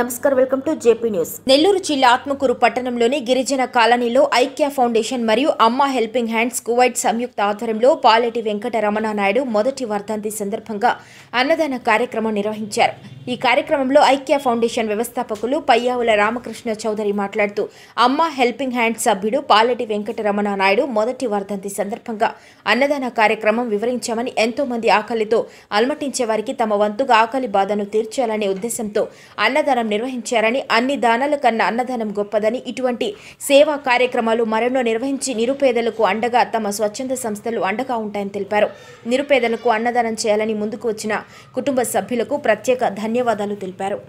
నమస్కారం welcome to JP news Nellore జిల్లా ఆత్మకూరు పట్టణంలోని గిరిజన కాలనీలో ఐక్య ఫౌండేషన్ మరియు అమ్మ హెల్పింగ్ హ్యాండ్స్ కువైట్ సంయుక్త ఆధ్వర్యంలో పాలెటి వెంకట రమణ నాయుడు మొదటి వర్ధంతి సందర్భంగా అన్నదాన కార్యక్రమం నిర్వహించారు ఈ కార్యక్రమంలో ఐక్య ఫౌండేషన్ వ్యవస్థాపకులు పయ్యావుల రామకృష్ణ చౌదరి మాట్లాడుతూ అమ్మ హెల్పింగ్ హ్యాండ్స్ సభ్యుడు పాలెటి వెంకట రమణ నాయుడు మొదటి వర్ధంతి సందర్భంగా అన్నదాన కార్యక్రమం వివరించామని ఎంతో మంది ఆకలితో అలమటించే వారికి తమ వంతుగా ఆకలి బాధను తీర్చాలనే ఉద్దేశంతో అన్నదానం నిర్వహించారని అన్ని దానాల కన్నా అన్నదానం గొప్పదని ఇటువంటి సేవా కార్యక్రమాలు మరెన్నో నిర్వహించి నిరుపేదలకు అండగా తమ స్వచ్ఛంద సంస్థలు అండగా ఉంటాయని తెలిపారు నిరుపేదలకు అన్నదానం చేయాలని ముందుకు వచ్చిన కుటుంబ సభ్యులకు ప్రత్యేక ధన్యవాదాలు తెలిపారు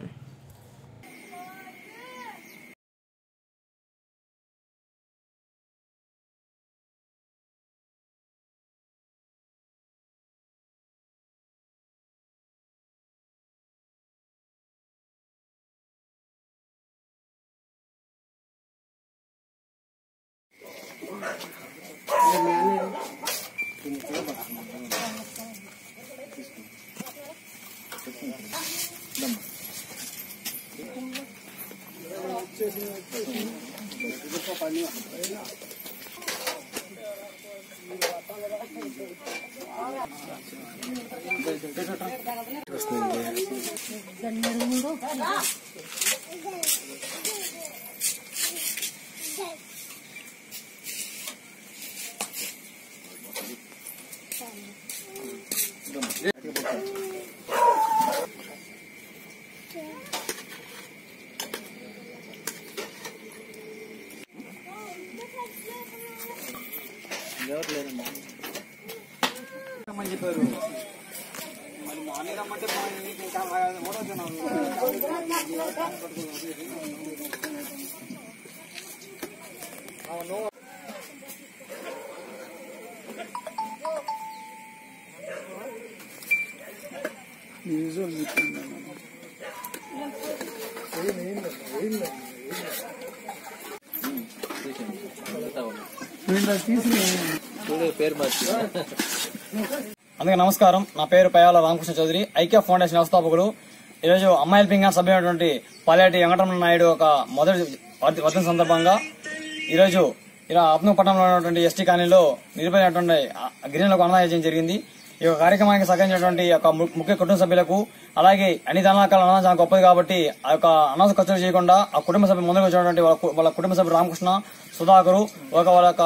అందుకే నమస్కారం నా పేరు పయాల రామకృష్ణ చౌదరి ఐక్య ఫౌండేషన్ వ్యవస్థాపకులు ఈరోజు అమ్మాయిల పింగా సభ్యులైనటువంటి పాలేటి వెంకటరమణ నాయుడు ఒక మొదటి వర్ధ- వర్ధన సందర్భంగా ఈరోజు ఇలా ఆత్మపట్నంలో ఉన్నటువంటి ఎస్టీ కాలనీలో నిరుపైనటువంటి గిరిజనులకు అన్నదానం చేయడం జరిగింది ఈ యొక్క కార్యక్రమానికి సహకరించినటువంటి ఈ యొక్క ము- ముఖ్య కుటుంబ సభ్యులకు అలాగే అన్ని దానాకాల అన్నదానం చాలా గొప్పది కాబట్టి ఆ యొక్క అనాథ ఖర్చులు చేయకుండా ఆ కుటుంబ సభ్యులు ముందుకు వచ్చినటువంటి వాళ్ళ కు- వాళ్ళ కుటుంబ సభ్యులు రామకృష్ణ సుధాకరు ఒక వాళ్ళ యొక్క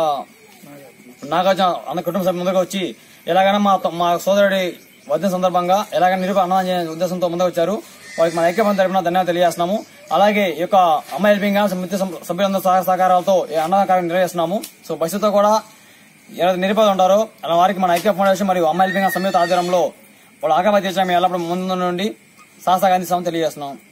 నాగార్జున అన్న కుటుంబ సభ్యులు ముందుకు వచ్చి ఎలాగైనా మా మా సోదరుడి వద్ద సందర్భంగా ఎలాగైనా నిరూప అన్నదానం చేయ ఉద్దేశంతో ముందుకు వచ్చారు వారికి మన ఐక్యబంధ తరపున ధన్యవాదాలు తెలియజేస్తున్నాము అలాగే ఈ యొక్క అమ్మాయి హెల్పింగ్ గా మిత్ర సం- సభ్యులందరూ సహాయ సహకారాలతో ఈ అన్నదాన కార్యం నిర్వహిస్తున్నాము సో భవిష్యత్తులో కూడా ఎవరైతే నిరుపేద ఉంటారో అలా వారికి మన ఐక్య ఫౌండేషన్ మరియు అమ్మాయి హెల్పింగ్ సంయుక్త ఆధ్వర్యంలో వాళ్ళు ఆగమ తీర్చడం ఎల్లప్పుడూ ముందు నుండి సహసహకారం తెలియజేస్తున్నాం